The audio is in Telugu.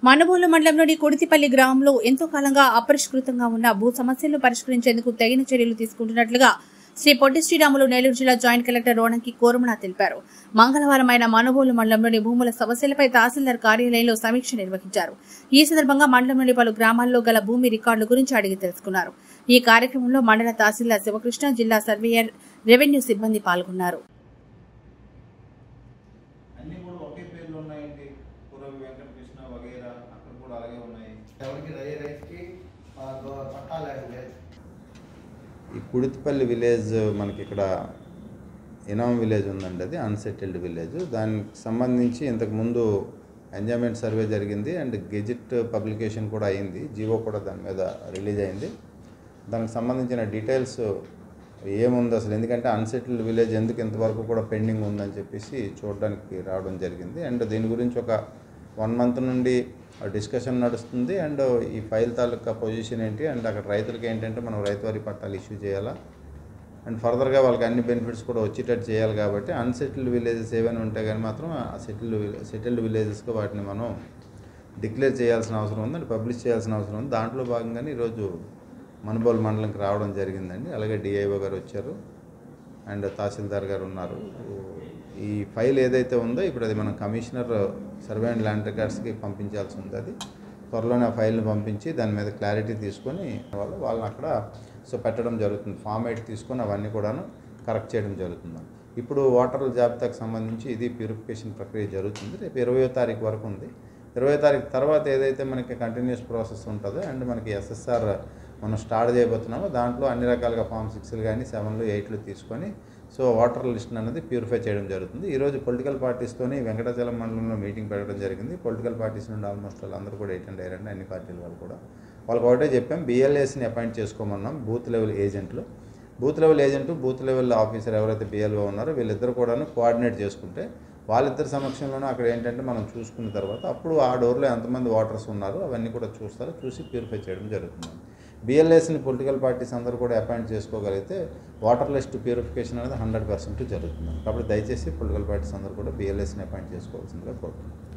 మనుబోలు మండలంలోని కొడితిపల్లి గ్రామంలో ఎంతో కాలంగా అపరిష్కృతంగా ఉన్న భూ సమస్యలను పరిష్కరించేందుకు తగిన చర్యలు తీసుకుంటున్నట్లుగా శ్రీ పొట్టి శ్రీరాములు నెల్లూరు జిల్లా జాయింట్ కలెక్టర్ రోణంకి కోరమణ తెలిపారు మంగళవారం ఆయన మనుబోలు మండలంలోని భూముల సమస్యలపై తహసీల్దార్ కార్యాలయంలో సమీక్ష నిర్వహించారు ఈ సందర్భంగా మండలంలోని పలు గ్రామాల్లో గల భూమి రికార్డుల గురించి అడిగి తెలుసుకున్నారు ఈ కార్యక్రమంలో మండల తహసీల్దార్ శివకృష్ణ జిల్లా సర్వేయర్ రెవెన్యూ సిబ్బంది పాల్గొన్నారు అన్నీ కూడా ఒకే పేర్లు ఉన్నాయండి పురవి వెంకటకృష్ణ వగైరా అక్కడ కూడా అలాగే ఉన్నాయి ఎవరికి రై రైతుకి ఆ, గో- పట్టాలు లేదు ఈ కుడితిపల్లి విలేజ్ మనకి ఇక్కడ ఇనాం విలేజ్ ఉందండి అది అన్సెటిల్డ్ విలేజ్ దానికి సంబంధించి ఇంతకు ముందు ఎంజాయ్మెంట్ సర్వే జరిగింది అండ్ గెజిట్ పబ్లికేషన్ కూడా అయింది జీవో కూడా దాని మీద రిలీజ్ అయింది దానికి సంబంధించిన డీటెయిల్స్ ఏముంది అసలు ఎందుకంటే అన్సెటిల్డ్ విలేజ్ ఎందుకు ఇంతవరకు కూడా పెండింగ్ ఉందని చెప్పేసి చూడడానికి రావడం జరిగింది అండ్ దీని గురించి ఒక వన్ మంత్ నుండి డిస్కషన్ నడుస్తుంది అండ్ ఈ ఫైల్ తాలూకా పొజిషన్ ఏంటి అండ్ అక్కడ రైతులకి ఏంటంటే మనం రైతు వారి పట్టాలు ఇష్యూ చేయాలా అండ్ ఫర్దర్గా వాళ్ళకి అన్ని బెనిఫిట్స్ కూడా వచ్చేటట్టు చేయాలి కాబట్టి అన్సెటిల్డ్ విలేజెస్ ఏవైనా ఉంటే కానీ మాత్రం ఆ సెటిల్డ్ సెటిల్డ్ విలేజెస్గా వాటిని మనం డిక్లేర్ చేయాల్సిన అవసరం ఉంది అండ్ పబ్లిష్ చేయాల్సిన అవసరం ఉంది దాంట్లో భాగంగానే ఈరోజు మనుబోలు మండలంకి రావడం జరిగిందండి అలాగే డిఐఓ గారు వచ్చారు అండ్ తహసీల్దార్ గారు ఉన్నారు ఈ ఫైల్ ఏదైతే ఉందో ఇప్పుడు అది మనం కమిషనర్ సర్వే అండ్ ల్యాండ్ రికార్డ్స్కి పంపించాల్సి ఉంది అది త్వరలోనే ఆ ఫైల్ని పంపించి దాని మీద క్లారిటీ తీసుకొని వాళ్ళు వాళ్ళని అక్కడ సో పెట్టడం జరుగుతుంది ఫామ్ ఎయిట్ తీసుకొని అవన్నీ కూడాను కరెక్ట్ చేయడం జరుగుతుంది ఇప్పుడు ఓటర్ల జాబితాకు సంబంధించి ఇది ప్యూరిఫికేషన్ ప్రక్రియ జరుగుతుంది రేపు ఇరవయో తారీఖు వరకు ఉంది ఇరవై తారీఖు తర్వాత ఏదైతే మనకి కంటిన్యూస్ ప్రాసెస్ ఉంటుందో అండ్ మనకి ఎస్ఎస్ఆర్ మనం స్టార్ట్ చేయబోతున్నామో దాంట్లో అన్ని రకాలుగా ఫామ్ సిక్స్లు కానీ సెవెన్లు ఎయిట్లు తీసుకొని సో వాటర్ లిస్ట్ అనేది ప్యూరిఫై చేయడం జరుగుతుంది ఈరోజు పొలిటికల్ పార్టీస్తోని వెంకటాచలం మండలంలో మీటింగ్ పెట్టడం జరిగింది పొలిటికల్ పార్టీస్ నుండి ఆల్మోస్ట్ వాళ్ళందరూ కూడా అటెండ్ అయ్యారండి అన్ని పార్టీల వాళ్ళు కూడా వాళ్ళకి ఒకటే చెప్పాం బిఎల్ఏస్ని అపాయింట్ చేసుకోమన్నాం బూత్ లెవెల్ ఏజెంట్లు booth level agent booth level officer ఎవరైతే బిఎల్ఓ ఉన్నారో వీళ్ళిద్దరు కూడాను కోఆర్డినేట్ చేసుకుంటే వాళ్ళిద్దరి సమక్షంలోనే అక్కడ ఏంటంటే మనం చూసుకున్న తర్వాత అప్పుడు ఆ డోర్లో ఎంతమంది వాటర్స్ ఉన్నారు అవన్నీ కూడా చూస్తారు చూసి ప్యూరిఫై చేయడం జరుగుతుంది బిఎల్ఏస్ని పొలిటికల్ పార్టీస్ అందరూ కూడా అపాయింట్ చేసుకోగలిగితే వాటర్ లిస్ట్ ప్యూరిఫికేషన్ అనేది హండ్రెడ్ పర్సెంట్ జరుగుతుంది కాబట్టి దయచేసి పొలిటికల్ పార్టీస్ అందరూ కూడా బిఎల్ఏస్ని అపాయింట్ చేసుకోవాల్సిందిగా కోరుతున్నాను